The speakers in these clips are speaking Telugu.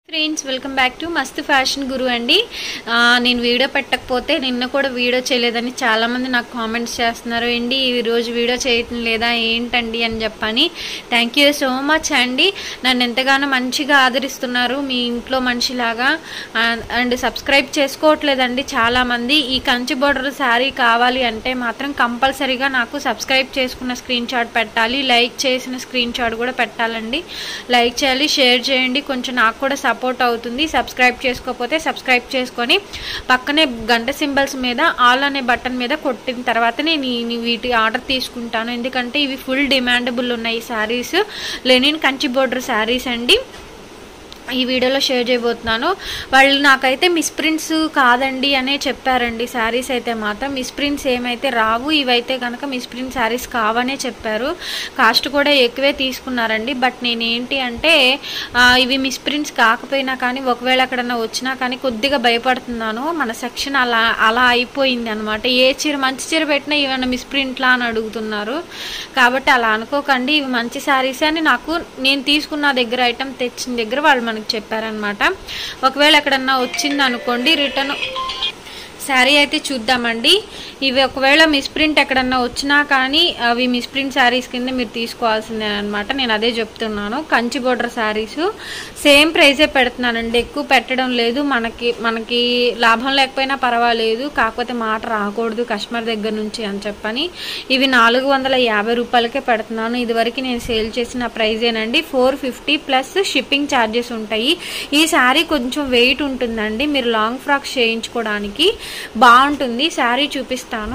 friends welcome back to Mastu fashion guru అండి ఆ, నేను వీడియో పెట్టకపోతే నిన్న కూడా వీడియో చేయలేదని చాలామంది నాకు కామెంట్స్ చేస్తున్నారు అండి ఈ రోజు వీడియో చేయటం లేదా ఏంటండి అని చెప్పని థ్యాంక్ యూ సో మచ్ అండి నన్ను ఎంతగానో మంచిగా ఆదరిస్తున్నారు మీ ఇంట్లో మనిషిలాగా ఆ, అండ్ సబ్స్క్రైబ్ చేసుకోవట్లేదండి చాలామంది ఈ కంచి బోర్డర్ శారీ కావాలి అంటే మాత్రం కంపల్సరీగా నాకు సబ్స్క్రైబ్ చేసుకున్న స్క్రీన్ షాట్ పెట్టాలి లైక్ చేసిన స్క్రీన్ షాట్ కూడా పెట్టాలండి లైక్ చేయాలి షేర్ చేయండి కొంచెం నాకు కూడా సపోర్ట్ అవుతుంది సబ్స్క్రైబ్ చేసుకోకపోతే సబ్స్క్రైబ్ చేసుకొని పక్కనే గంట సింబల్స్ మీద ఆల్ అనే బటన్ మీద కొట్టిన తర్వాత నేను ఈ- వీటి ఆర్డర్ తీసుకుంటాను ఎందుకంటే ఇవి ఫుల్ డిమాండబుల్ ఉన్నాయి శారీస్ లెనిన్ కంచి బోర్డర్ శారీస్ అండి ఈ వీడియోలో షేర్ చేయబోతున్నాను వాళ్ళు నాకైతే మిస్ప్రింట్స్ కాదండి అనే చెప్పారండి శారీస్ అయితే మాత్రం మిస్ప్రింట్స్ ఏమైతే రావు ఇవైతే కనుక మిస్ప్రింట్ శారీస్ కావనే చెప్పారు కాస్ట్ కూడా ఎక్కువే తీసుకున్నారండి బట్ నేను ఏంటి అంటే ఆ, ఇవి మిస్ప్రింట్స్ కాకపోయినా కానీ ఒకవేళ ఎక్కడన్నా వచ్చినా కానీ కొద్దిగా భయపడుతున్నాను మన సెక్షన్ అలా అలా అయిపోయింది అనమాట ఏ చీర మంచి చీర పెట్టినా ఏమైనా మిస్ప్రింట్లా అని అడుగుతున్నారు కాబట్టి అలా అనుకోకండి ఇవి మంచి శారీస్ అని నాకు నేను తీసుకున్న దగ్గర ఐటమ్ తెచ్చిన దగ్గర వాళ్ళు మనకు చెప్పారనమాట ఒకవేళ ఎక్కడన్నా వచ్చింది అనుకోండి రిటర్న్ శారీ అయితే చూద్దామండి ఇవి ఒకవేళ మిస్ప్రింట్ ఎక్కడన్నా వచ్చినా కానీ అవి మిస్ప్రింట్ శారీస్ కింద మీరు తీసుకోవాల్సిందే అనమాట నేను అదే చెప్తున్నాను కంచి బోర్డర్ శారీస్ సేమ్ ప్రైజే పెడుతున్నానండి ఎక్కువ పెట్టడం లేదు మనకి మనకి లాభం లేకపోయినా పర్వాలేదు కాకపోతే మాట రాకూడదు కస్టమర్ దగ్గర నుంచి అని చెప్పని ఇవి నాలుగు వందల యాభై రూపాయలకే పెడుతున్నాను ఇదివరకు నేను సేల్ చేసిన ప్రైజేనండి four fifty plus shipping charges ఉంటాయి ఈ శారీ కొంచెం వెయిట్ ఉంటుందండి మీరు లాంగ్ ఫ్రాక్స్ చేయించుకోవడానికి బాగుంటుంది శారీ చూపిస్తాను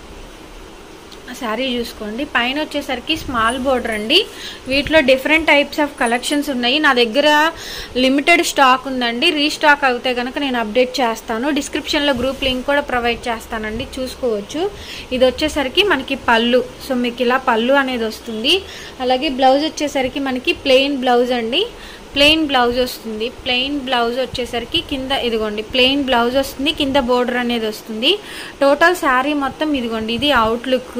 శారీ చూసుకోండి పైన వచ్చేసరికి స్మాల్ బోర్డర్ అండి వీటిలో డిఫరెంట్ టైప్స్ ఆఫ్ కలెక్షన్స్ ఉన్నాయి నా దగ్గర లిమిటెడ్ స్టాక్ ఉందండి రీస్టాక్ అవుతే కనుక నేను అప్డేట్ చేస్తాను డిస్క్రిప్షన్లో గ్రూప్ లింక్ కూడా ప్రొవైడ్ చేస్తానండి చూసుకోవచ్చు ఇది వచ్చేసరికి మనకి పళ్ళు సో మీకు ఇలా పళ్ళు అనేది వస్తుంది అలాగే బ్లౌజ్ వచ్చేసరికి మనకి ప్లెయిన్ బ్లౌజ్ అండి ప్లెయిన్ బ్లౌజ్ వస్తుంది ప్లెయిన్ బ్లౌజ్ వచ్చేసరికి కింద ఇదిగోండి ప్లెయిన్ బ్లౌజ్ వస్తుంది కింద బోర్డర్ అనేది వస్తుంది టోటల్ శారీ మొత్తం ఇదిగోండి ఇది అవుట్లుక్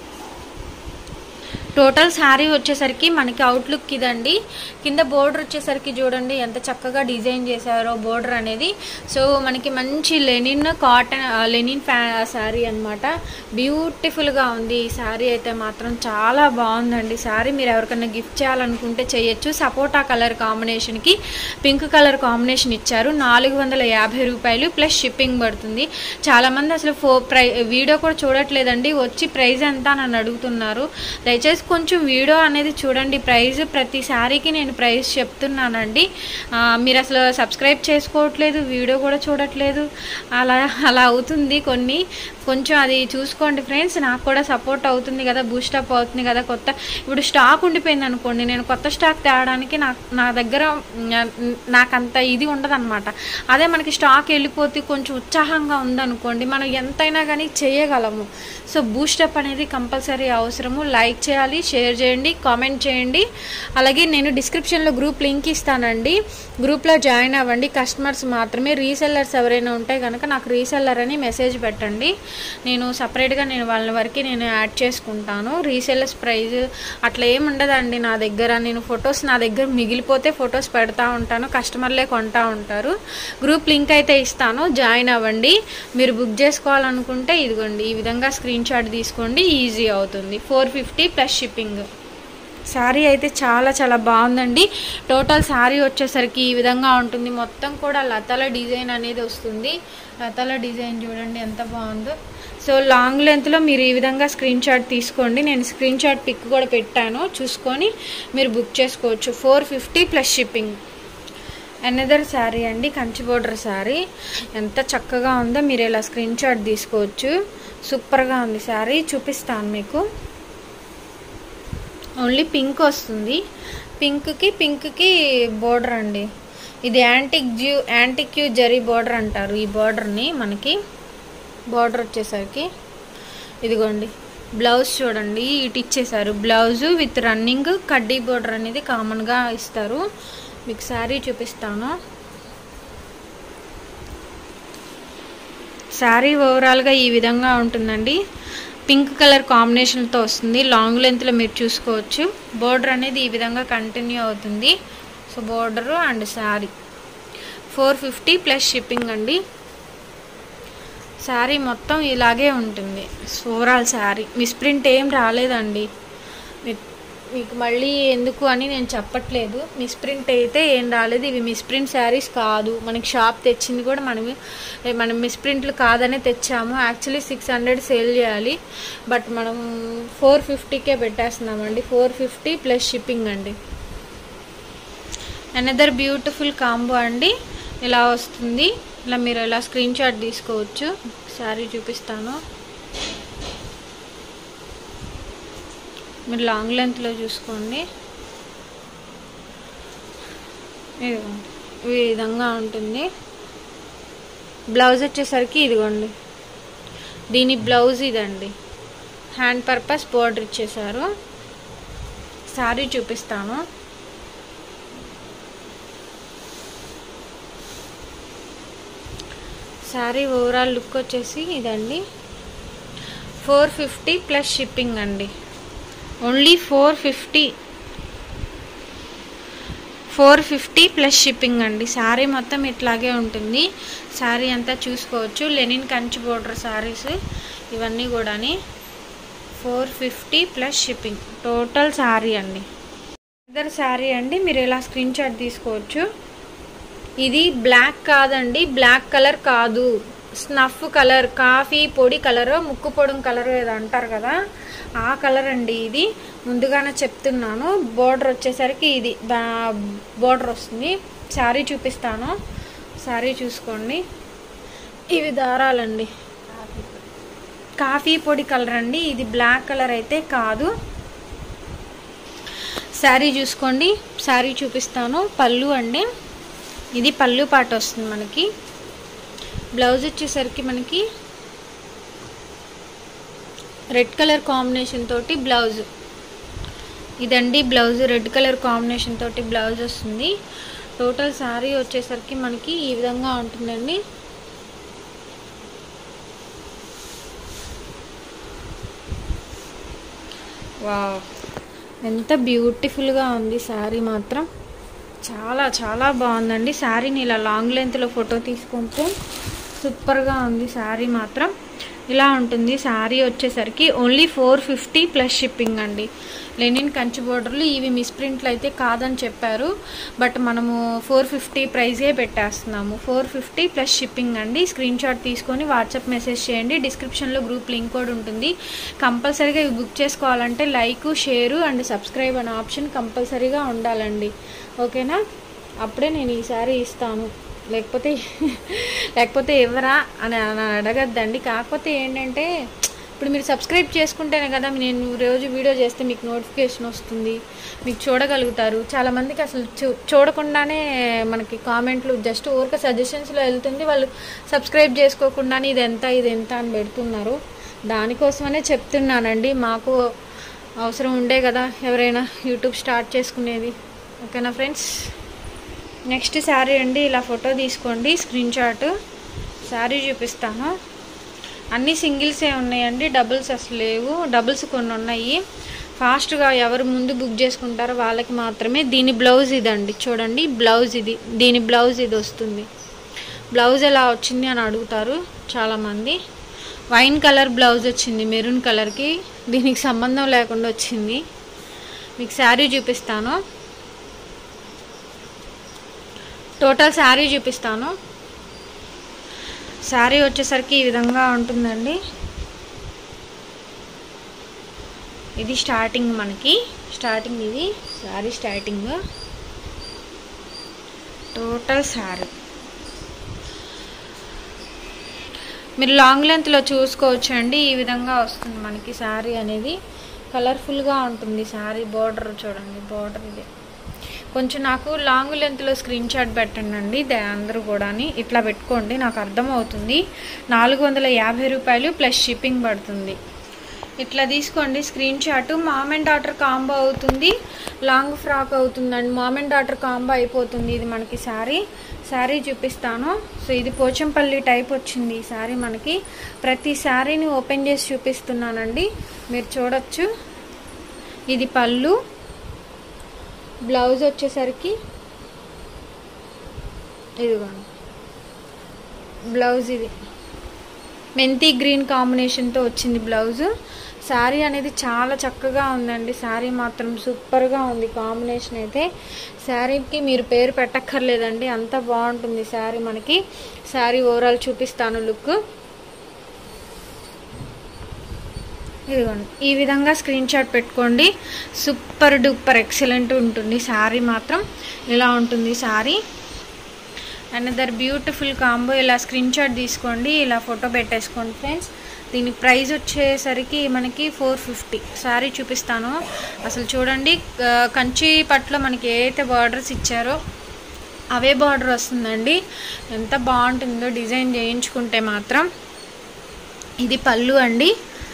టోటల్ శారీ వచ్చేసరికి మనకి అవుట్లుక్ ఇదండి కింద బోర్డర్ వచ్చేసరికి చూడండి ఎంత చక్కగా డిజైన్ చేశారో బోర్డర్ అనేది సో మనకి మంచి లెనిన్ కాటన్ ఆ, లెనిన్ ఫ్యా శారీ అనమాట బ్యూటిఫుల్గా ఉంది ఈ శారీ అయితే మాత్రం చాలా బాగుందండి శారీ మీరు ఎవరికైనా గిఫ్ట్ చేయాలనుకుంటే చేయొచ్చు సపోటా కలర్ కాంబినేషన్కి పింక్ కలర్ కాంబినేషన్ ఇచ్చారు నాలుగు వందల యాభై రూపాయలు ప్లస్ షిప్పింగ్ పడుతుంది చాలామంది అసలు ఫో ప్రై వీడియో కూడా చూడట్లేదండి వచ్చి ప్రైస్ ఎంత అని నన్ను అడుగుతున్నారు దయచేసి కొంచెం వీడియో అనేది చూడండి ప్రైస్ ప్రతి శారీకి నేను ప్రైస్ చెప్తున్నానండి ఆ, మీరు అసలు సబ్స్క్రైబ్ చేసుకోవట్లేదు వీడియో కూడా చూడట్లేదు అలా అలా అవుతుంది కొన్ని కొంచెం అది చూసుకోండి ఫ్రెండ్స్ నాకు కూడా సపోర్ట్ అవుతుంది కదా బూస్టప్ అవుతుంది కదా కొత్త ఇప్పుడు స్టాక్ ఉండిపోయింది అనుకోండి నేను కొత్త స్టాక్ తేవడానికి నాకు నా దగ్గర మ్, నాకు అంత ఇది ఉండదన్నమాట అదే మనకి స్టాక్ వెళ్ళిపోతే కొంచెం ఉత్సాహంగా ఉందనుకోండి మనం ఎంతైనా కానీ చేయగలము సో బూస్టప్ అనేది కంపల్సరీ అవసరము లైక్ చేయాలి షేర్ చేయండి కామెంట్ చేయండి అలాగే నేను డిస్క్రిప్షన్లో గ్రూప్ లింక్ ఇస్తానండి గ్రూప్లో జాయిన్ అవ్వండి కస్టమర్స్ మాత్రమే రీసెల్లర్స్ ఎవరైనా ఉంటే కనుక నాకు రీసెల్లర్ అని మెసేజ్ పెట్టండి నేను సపరేట్గా నేను వాళ్ళ వరకు నేను యాడ్ చేసుకుంటాను రీసెల్లర్స్ ప్రైజ్ అట్లా ఏమి ఉండదండి నా దగ్గర నేను ఫొటోస్ నా దగ్గర మిగిలిపోతే ఫొటోస్ పెడతా ఉంటాను కస్టమర్లే కొంటా ఉంటారు గ్రూప్ లింక్ అయితే ఇస్తాను జాయిన్ అవ్వండి మీరు బుక్ చేసుకోవాలనుకుంటే ఇదిగోండి ఈ విధంగా స్క్రీన్ షాట్ తీసుకోండి ఈజీ అవుతుంది four fifty plus shipping sari అయితే చాలా చాలా బాగుందండి టోటల్ శారీ వచ్చేసరికి ఈ విధంగా ఉంటుంది మొత్తం కూడా లతల డిజైన్ అనేది వస్తుంది లతల డిజైన్ చూడండి ఎంత బాగుందో సో లాంగ్ లెంత్లో మీరు ఈ విధంగా స్క్రీన్ షాట్ తీసుకోండి నేను స్క్రీన్ షాట్ పిక్ కూడా పెట్టాను చూసుకొని మీరు బుక్ చేసుకోవచ్చు four fifty plus shipping another sari అండి కంచి బోర్డర్ శారీ ఎంత చక్కగా ఉందో మీరు ఇలా స్క్రీన్ షాట్ తీసుకోవచ్చు సూపర్గా ఉంది శారీ చూపిస్తాను మీకు ఓన్లీ పింక్ వస్తుంది పింక్కి పింక్కి బోర్డర్ అండి ఇది antique antique zari border అంటారు ఈ బోర్డర్ని మనకి బోర్డర్ వచ్చేసరికి ఇదిగోండి బ్లౌజ్ చూడండి ఇటు ఇచ్చేసారు బ్లౌజు విత్ రన్నింగ్ కడ్డీ బోర్డర్ అనేది కామన్గా ఇస్తారు మీకు శారీ చూపిస్తాను శారీ ఓవరాల్గా ఈ విధంగా ఉంటుందండి పింక్ కలర్ కాంబినేషన్తో వస్తుంది లాంగ్ లెంత్లో మీరు చూసుకోవచ్చు బోర్డర్ అనేది ఈ విధంగా కంటిన్యూ అవుతుంది so border and sari four fifty plus shipping అండి శారీ మొత్తం ఇలాగే ఉంటుంది ఓవరాల్ శారీ మిస్ప్రింట్ ఏం రాలేదండి మీ- మీకు మళ్ళీ ఎందుకు అని నేను చెప్పట్లేదు మిస్ప్రింట్ అయితే ఏం రాలేదు ఇవి మిస్ప్రింట్ శారీస్ కాదు మనకి షాప్ తెచ్చింది కూడా మనం మనం మిస్ప్రింట్లు కాదనే తెచ్చాము యాక్చువల్లీ సిక్స్ హండ్రెడ్ సేల్ చేయాలి బట్ మనం ఫోర్ ఫిఫ్టీకే పెట్టేస్తున్నామండి ఫోర్ ఫిఫ్టీ ప్లస్ షిప్పింగ్ అండి అనదర్ బ్యూటిఫుల్ కాంబో అండి ఇలా వస్తుంది ఇలా మీరు ఇలా స్క్రీన్ షాట్ తీసుకోవచ్చు శారీ చూపిస్తాను మీరు లాంగ్ లెంత్లో చూసుకోండి ఇదిగోండి ఈ విధంగా ఉంటుంది బ్లౌజ్ వచ్చేసరికి ఇదిగోండి దీని బ్లౌజ్ ఇదండి హ్యాండ్ పర్పస్ బోర్డర్ ఇచ్చేసారు శారీ చూపిస్తాను శారీ ఓవరాల్ లుక్ వచ్చేసి ఇదండి ఫోర్ ఫిఫ్టీ ప్లస్ షిప్పింగ్ అండి only four fifty four fifty plus shipping అండి శారీ మొత్తం ఇట్లాగే ఉంటుంది శారీ అంతా చూసుకోవచ్చు లెనిన్ కంచి బోర్డర్ శారీస్ ఇవన్నీ కూడాని four fifty plus shipping total sari అండి ఇద్దరు శారీ అండి మీరు ఇలా స్క్రీన్ షాట్ తీసుకోవచ్చు ఇది బ్లాక్ కాదండి బ్లాక్ కలర్ కాదు స్నఫ్ కలర్ కాఫీ పొడి కలర్ ముక్కు పొడం కలర్ ఏదో అంటారు కదా ఆ కలర్ అండి ఇది ముందుగానే చెప్తున్నాను బోర్డర్ వచ్చేసరికి ఇది బోర్డర్ వస్తుంది శారీ చూపిస్తాను శారీ చూసుకోండి ఇవి దారాలండి కాఫీ పొడి కలర్ అండి ఇది బ్లాక్ కలర్ అయితే కాదు శారీ చూసుకోండి శారీ చూపిస్తాను పళ్ళు అండి ఇది పళ్ళు పాట వస్తుంది మనకి బ్లౌజ్ వచ్చేసరికి మనకి రెడ్ కలర్ కాంబినేషన్ తోటి బ్లౌజ్ ఇదండి బ్లౌజ్ రెడ్ కలర్ కాంబినేషన్ తోటి బ్లౌజ్ వస్తుంది టోటల్ శారీ వచ్చేసరికి మనకి ఈ విధంగా ఉంటుందండి వా ఎంత బ్యూటిఫుల్గా ఉంది శారీ మాత్రం చాలా చాలా బాగుందండి శారీని ఇలా లాంగ్ లెంత్లో ఫోటో తీసుకుంటే సూపర్గా ఉంది శారీ మాత్రం ఇలా ఉంటుంది శారీ వచ్చేసరికి only four fifty plus shipping అండి లెనిన్ కంచి బోర్డర్లు ఇవి మిస్ప్రింట్లు అయితే కాదని చెప్పారు బట్ మనము ఫోర్ ఫిఫ్టీ ప్రైజే పెట్టేస్తున్నాము ఫోర్ ఫిఫ్టీ ప్లస్ షిప్పింగ్ అండి స్క్రీన్ షాట్ తీసుకొని వాట్సాప్ మెసేజ్ చేయండి డిస్క్రిప్షన్లో గ్రూప్ లింక్ కూడా ఉంటుంది కంపల్సరీగా ఇవి బుక్ చేసుకోవాలంటే లైక్ షేరు అండ్ సబ్స్క్రైబ్ అనే ఆప్షన్ కంపల్సరీగా ఉండాలండి ఓకేనా అప్పుడే నేను ఈసారి ఇస్తాను లేకపోతే లేకపోతే ఎవరా అని అని అడగద్దండి కాకపోతే ఏంటంటే ఇప్పుడు మీరు సబ్స్క్రైబ్ చేసుకుంటేనే కదా నేను రోజు వీడియో చేస్తే మీకు నోటిఫికేషన్ వస్తుంది మీకు చూడగలుగుతారు చాలామందికి అసలు చూ చూడకుండానే మనకి కామెంట్లు జస్ట్ ఊరిక సజెషన్స్లో వెళ్తుంది వాళ్ళు సబ్స్క్రైబ్ చేసుకోకుండానే ఇది ఎంత ఇది ఎంత అని పెడుతున్నారు దానికోసమనే చెప్తున్నానండి మాకు అవసరం ఉండే కదా ఎవరైనా యూట్యూబ్ స్టార్ట్ చేసుకునేది ఓకేనా ఫ్రెండ్స్ నెక్స్ట్ శారీ అండి ఇలా ఫోటో తీసుకోండి స్క్రీన్ షాట్ శారీ చూపిస్తాను అన్ని సింగిల్సే ఉన్నాయండి డబుల్స్ అసలు లేవు డబుల్స్ కొన్ని ఉన్నాయి ఫాస్ట్గా ఎవరు ముందు బుక్ చేసుకుంటారో వాళ్ళకి మాత్రమే దీని బ్లౌజ్ ఇదండి చూడండి బ్లౌజ్ ఇది దీని బ్లౌజ్ ఇది వస్తుంది బ్లౌజ్ ఎలా వచ్చింది అని అడుగుతారు చాలామంది వైన్ కలర్ బ్లౌజ్ వచ్చింది మెరూన్ కలర్కి దీనికి సంబంధం లేకుండా వచ్చింది మీకు శారీ చూపిస్తాను టోటల్ శారీ చూపిస్తాను శారీ వచ్చేసరికి ఈ విధంగా ఉంటుందండి ఇది స్టార్టింగ్ మనకి స్టార్టింగ్ ఇది శారీ స్టార్టింగ్ టోటల్ శారీ మీరు లాంగ్ లెంత్లో చూసుకోవచ్చు అండి ఈ విధంగా వస్తుంది మనకి శారీ అనేది కలర్ఫుల్గా ఉంటుంది శారీ బార్డర్ చూడండి బార్డర్ ఇది కొంచెం నాకు లాంగ్ లెంత్లో స్క్రీన్ షాట్ పెట్టండి అండి దే- అందరూ కూడా ఇట్లా పెట్టుకోండి నాకు అర్థమవుతుంది నాలుగు వందల యాభై రూపాయలు ప్లస్ షిప్పింగ్ పడుతుంది ఇట్లా తీసుకోండి screenshot mom and daughter combo అవుతుంది లాంగ్ ఫ్రాక్ అవుతుందండి మామ్ అండ్ డాటర్ కాంబో అయిపోతుంది ఇది మనకి శారీ శారీ చూపిస్తాను సో ఇది పోచంపల్లి టైప్ వచ్చింది ఈ శారీ మనకి ప్రతి శారీని ఓపెన్ చేసి చూపిస్తున్నానండి మీరు చూడొచ్చు ఇది పళ్ళు బ్లౌజ్ వచ్చేసరికి ఇదిగోండి బ్లౌజ్ ఇది మెంతి గ్రీన్ కాంబినేషన్తో వచ్చింది బ్లౌజ్ శారీ అనేది చాలా చక్కగా ఉందండి శారీ మాత్రం సూపర్గా ఉంది కాంబినేషన్ అయితే శారీకి మీరు పేరు పెట్టక్కర్లేదండి అంత బాగుంటుంది శారీ మనకి శారీ ఓవరాల్ చూపిస్తాను లుక్ ఇదిగోండి ఈ విధంగా స్క్రీన్ షాట్ పెట్టుకోండి సూపర్ డూపర్ ఎక్సలెంట్ ఉంటుంది శారీ మాత్రం ఇలా ఉంటుంది శారీ అనదర్ బ్యూటిఫుల్ కాంబో ఇలా స్క్రీన్ షాట్ తీసుకోండి ఇలా ఫోటో పెట్టేసుకోండి ఫ్రెండ్స్ దీని ప్రైస్ వచ్చేసరికి మనకి ఫోర్ ఫిఫ్టీ శారీ చూపిస్తాను అసలు చూడండి ఆ, కంచి పట్లో మనకి ఏ అయితే బార్డర్స్ ఇచ్చారో అవే బార్డర్ వస్తుందండి ఎంత బాగుంటుందో డిజైన్ చేయించుకుంటే మాత్రం ఇది పళ్ళు అండి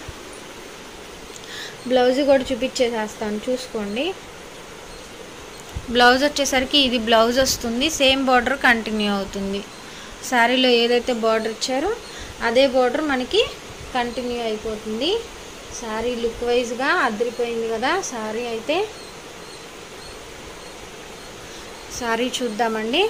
బ్లౌజ్ కూడా చూపించేసేస్తాను చూసుకోండి బ్లౌజ్ వచ్చేసరికి ఇది బ్లౌజ్ వస్తుంది సేమ్ బార్డర్ కంటిన్యూ అవుతుంది శారీలో ఏదైతే బార్డర్ ఇచ్చారో అదే బార్డర్ మనకి కంటిన్యూ అయిపోతుంది శారీ లుక్ వైజ్గా అదిరిపోయింది కదా శారీ అయితే శారీ చూద్దామండి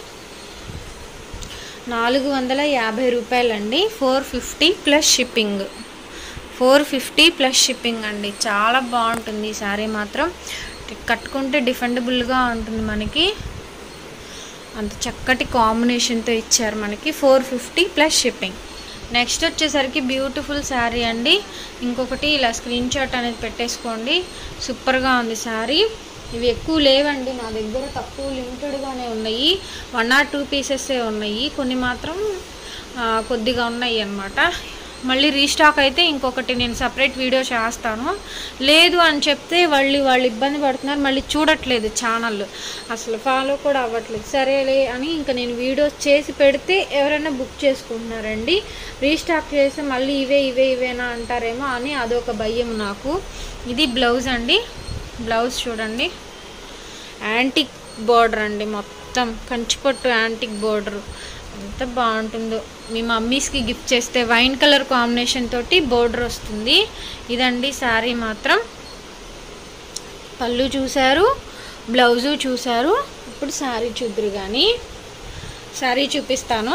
నాలుగు వందల యాభై రూపాయలండి four fifty plus shipping four fifty plus shipping అండి చాలా బాగుంటుంది ఈ శారీ మాత్రం కట్టుకుంటే డిఫెండబుల్గా ఉంటుంది మనకి అంత చక్కటి కాంబినేషన్తో ఇచ్చారు మనకి four fifty plus shipping next వచ్చేసరికి బ్యూటిఫుల్ శారీ అండి ఇంకొకటి ఇలా స్క్రీన్ షాట్ అనేది పెట్టేసుకోండి సూపర్గా ఉంది శారీ ఇవి ఎక్కువ లేవండి నా దగ్గర తక్కువ లిమిటెడ్గానే ఉన్నాయి వన్ ఆర్ టూ పీసెసే ఉన్నాయి కొన్ని మాత్రం ఆ, కొద్దిగా ఉన్నాయి అన్నమాట మళ్ళీ రీస్టాక్ అయితే ఇంకొకటి నేను సపరేట్ వీడియో చేస్తాను లేదు అని చెప్తే వాళ్ళు వాళ్ళు ఇబ్బంది పడుతున్నారు మళ్ళీ చూడట్లేదు ఛానల్ అసలు ఫాలో కూడా అవ్వట్లేదు సరేలే అని ఇంకా నేను వీడియోస్ చేసి పెడితే ఎవరైనా బుక్ చేసుకుంటున్నారండి రీస్టాక్ చేస్తే మళ్ళీ ఇవే ఇవే ఇవేనా అంటారేమో అని అదొక భయం నాకు ఇది బ్లౌజ్ అండి బ్లౌజ్ చూడండి యాంటిక్ బోర్డర్ అండి మొత్తం కంచిపట్టు యాంటిక్ బోర్డర్ ఎంత బాగుంటుందో మీ మమ్మీస్కి గిఫ్ట్ చేస్తే వైన్ కలర్ కాంబినేషన్ తోటి బోర్డర్ వస్తుంది ఇదండి శారీ మాత్రం పళ్ళు చూశారు బ్లౌజు చూశారు ఇప్పుడు శారీ చూద్దరు కానీ శారీ చూపిస్తాను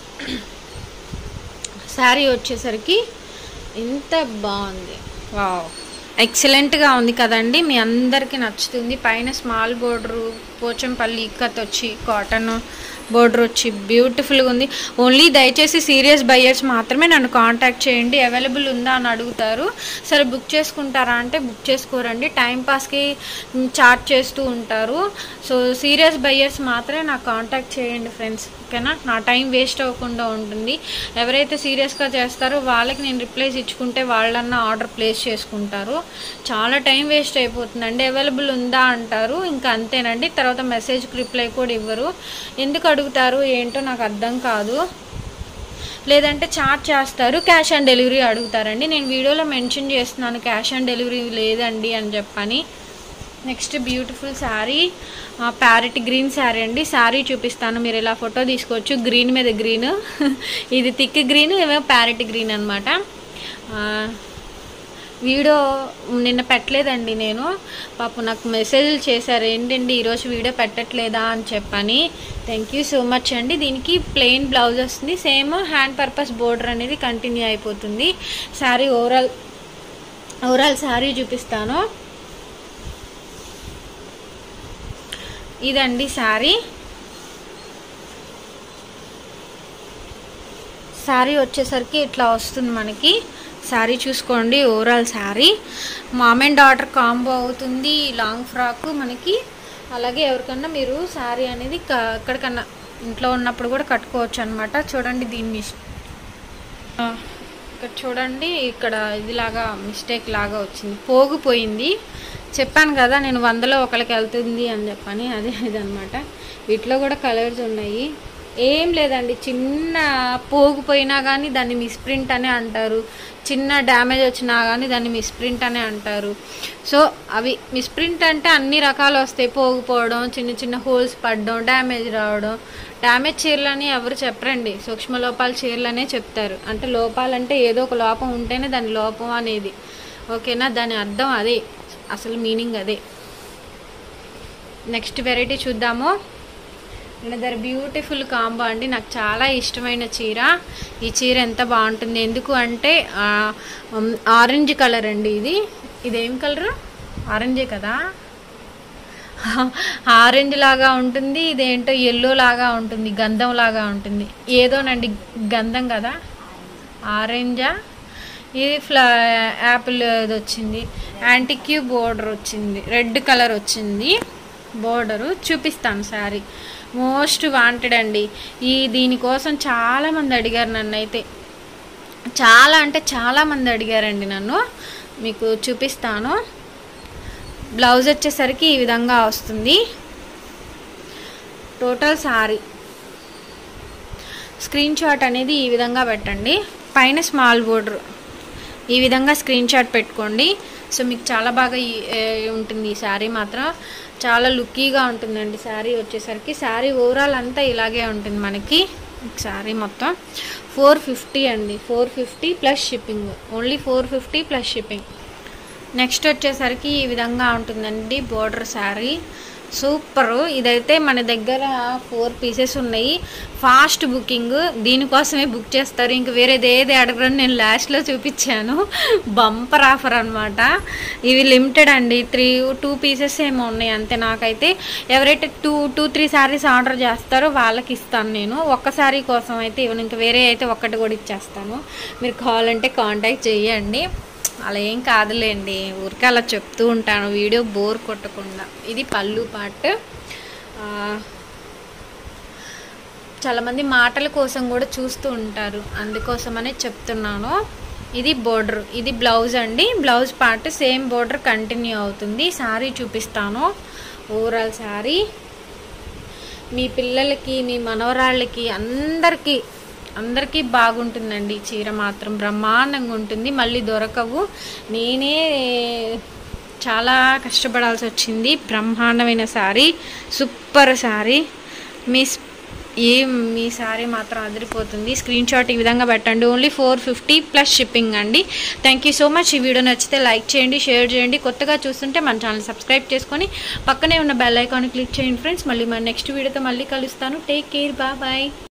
శారీ వచ్చేసరికి ఎంత బాగుంది వావ్ ఎక్సలెంట్గా ఉంది కదండి మీ అందరికీ నచ్చుతుంది పైన స్మాల్ బోర్డరు పోచంపల్లి ఇక్కత్ వచ్చి కాటన్ బోర్డర్ వచ్చి బ్యూటిఫుల్గా ఉంది ఓన్లీ దయచేసి సీరియస్ బయ్యర్స్ మాత్రమే నన్ను కాంటాక్ట్ చేయండి అవైలబుల్ ఉందా అని అడుగుతారు సరే బుక్ చేసుకుంటారా అంటే బుక్ చేసుకోరండి టైం పాస్కి చార్ట్ చేస్తూ ఉంటారు సో సీరియస్ బయ్యర్స్ మాత్రమే నాకు కాంటాక్ట్ చేయండి ఫ్రెండ్స్ ఓకేనా నా టైం వేస్ట్ అవ్వకుండా ఉంటుంది ఎవరైతే సీరియస్గా చేస్తారో వాళ్ళకి నేను రిప్లైస్ ఇచ్చుకుంటే వాళ్ళన్నా ఆర్డర్ ప్లేస్ చేసుకుంటారు చాలా టైం వేస్ట్ అయిపోతుందండి అవైలబుల్ ఉందా అంటారు ఇంకా అంతేనండి తర్వాత మెసేజ్కి రిప్లై కూడా ఇవ్వరు ఎందుకు అడుగుతారు ఏంటో నాకు అర్థం కాదు లేదంటే చార్జ్ చేస్తారు క్యాష్ ఆన్ డెలివరీ అడుగుతారండి నేను వీడియోలో మెన్షన్ చేస్తున్నాను క్యాష్ ఆన్ డెలివరీ లేదండి అని చెప్పని next beautiful sari parrot green sari అండి శారీ చూపిస్తాను మీరు ఇలా ఫోటో తీసుకోవచ్చు గ్రీన్ మీద గ్రీన్ ఇది థిక్ గ్రీన్ ఏమో ప్యారెట్ గ్రీన్ అనమాట వీడియో నిన్న పెట్టలేదండి నేను పాపం నాకు మెసేజ్లు చేశారు ఏంటండి ఈరోజు వీడియో పెట్టట్లేదా అని చెప్పని థ్యాంక్ యూ సో మచ్ అండి దీనికి ప్లెయిన్ బ్లౌజ్ వస్తుంది సేమ్ హ్యాండ్ పర్పస్ బోర్డర్ అనేది కంటిన్యూ అయిపోతుంది శారీ ఓవరాల్ ఓవరాల్ శారీ చూపిస్తాను ఇదండి శారీ శారీ వచ్చేసరికి ఇట్లా వస్తుంది మనకి శారీ చూసుకోండి overall sari mom and daughter combo అవుతుంది లాంగ్ ఫ్రాక్ మనకి అలాగే ఎవరికన్నా మీరు శారీ అనేది క- ఎక్కడికన్నా ఇంట్లో ఉన్నప్పుడు కూడా కట్టుకోవచ్చు అనమాట చూడండి దీన్ని ఆ, ఇక్కడ చూడండి ఇక్కడ ఇదిలాగా మిస్టేక్ లాగా వచ్చింది పోగిపోయింది చెప్పాను కదా నేను వందలో ఒకరికి వెళ్తుంది అని చెప్పని అదే ఇదనమాట వీటిలో కూడా కలర్స్ ఉన్నాయి ఏం లేదండి చిన్న పోగిపోయినా కానీ దాన్ని మిస్ప్రింట్ అనే అంటారు చిన్న డ్యామేజ్ వచ్చినా కానీ దాన్ని మిస్ప్రింట్ అనే అంటారు సో అవి మిస్ప్రింట్ అంటే అన్ని రకాలు వస్తాయి పోగిపోవడం చిన్న చిన్న హోల్స్ పడడం డ్యామేజ్ రావడం డ్యామేజ్ చీరలని ఎవరు చెప్పరండి సూక్ష్మ లోపాల చీరలనే చెప్తారు అంటే లోపాలంటే ఏదో ఒక లోపం ఉంటేనే దాని లోపం అనేది ఓకేనా దాని అర్థం అదే అసలు మీనింగ్ అదే నెక్స్ట్ వెరైటీ చూద్దాము అనదర్ బ్యూటిఫుల్ కాంబో అండి నాకు చాలా ఇష్టమైన చీర ఈ చీర ఎంత బాగుంటుంది ఎందుకు అంటే ఆ, ఉమ్, ఆరెంజ్ కలర్ అండి ఇది ఇదేం కలర్ ఆరెంజే కదా ఆరెంజ్ లాగా ఉంటుంది ఇదేంటో ఎల్లో లాగా ఉంటుంది గంధం లాగా ఉంటుంది ఏదోనండి గంధం కదా ఆరెంజా ఇది ఫ్లా యాపిల్ ఇది వచ్చింది యాంటిక్యూ బోర్డర్ వచ్చింది రెడ్ కలర్ వచ్చింది బోర్డరు చూపిస్తాను శారీ మోస్ట్ వాంటెడ్ అండి ఈ దీనికోసం చాలా మంది అడిగారు నన్ను అయితే చాలా అంటే చాలా మంది అడిగారండి నన్ను మీకు చూపిస్తాను బ్లౌజ్ వచ్చేసరికి ఈ విధంగా వస్తుంది టోటల్ సారీ స్క్రీన్ షాట్ అనేది ఈ విధంగా పెట్టండి పైన స్మాల్ బోర్డర్ ఈ విధంగా స్క్రీన్ షాట్ పెట్టుకోండి సో మీకు చాలా బాగా ఈ- ఏ, ఉంటుంది ఈ శారీ మాత్రం చాలా లుక్కీగా ఉంటుందండి శారీ వచ్చేసరికి శారీ ఓవరాల్ అంతా ఇలాగే ఉంటుంది మనకి శారీ మొత్తం ఫోర్ ఫిఫ్టీ అండి four fifty plus shipping only four fifty plus shipping next వచ్చేసరికి ఈ విధంగా ఉంటుందండి బోర్డర్ శారీ సూపర్ ఇదైతే మన దగ్గర ఫోర్ పీసెస్ ఉన్నాయి ఫాస్ట్ బుకింగ్ దీనికోసమే బుక్ చేస్తారు ఇంక వేరేది ఏది అడగరని నేను లాస్ట్లో చూపించాను బంపర్ ఆఫర్ అనమాట ఇవి లిమిటెడ్ అండి త్రీ టూ పీసెస్ ఏమో ఉన్నాయి అంతే నాకైతే ఎవరైతే two two three saris order చేస్తారో వాళ్ళకి ఇస్తాను నేను ఒక్క శారీ కోసం అయితే ఇవ్వను ఇంకా వేరే అయితే ఒక్కటి కూడా ఇచ్చేస్తాను మీరు కావాలంటే కాంటాక్ట్ చేయండి అలా ఏం కాదులేండి ఊరికే అలా చెప్తూ ఉంటాను వీడియో బోర్ కొట్టకుండా ఇది పళ్ళు పార్ట్ ఆ, చాలామంది మాటల కోసం కూడా చూస్తూ ఉంటారు అందుకోసమనే చెప్తున్నాను ఇది బోర్డర్ ఇది బ్లౌజ్ అండి blouse part same border continue అవుతుంది శారీ చూపిస్తాను ఓవరాల్ శారీ మీ పిల్లలకి మీ మనవరాళ్ళకి అందరికీ అందరికీ బాగుంటుందండి ఈ చీర మాత్రం బ్రహ్మాండంగా ఉంటుంది మళ్ళీ దొరకవు నేనే చాలా కష్టపడాల్సి వచ్చింది బ్రహ్మాండమైన శారీ సూపర్ శారీ మీ స్- ఈ మీ శారీ మాత్రం అదిరిపోతుంది స్క్రీన్ షాట్ ఈ విధంగా పెట్టండి only four fifty plus shipping అండి థ్యాంక్ యూ సో మచ్ ఈ వీడియో నచ్చితే లైక్ చేయండి షేర్ చేయండి కొత్తగా చూస్తుంటే మన ఛానల్ సబ్స్క్రైబ్ చేసుకొని పక్కనే ఉన్న బెల్ ఐకాన్ క్లిక్ చేయండి ఫ్రెండ్స్ మళ్ళీ మన నెక్స్ట్ వీడియోతో మళ్ళీ కలుస్తాను టేక్ కేర్ బాయ్ బాయ్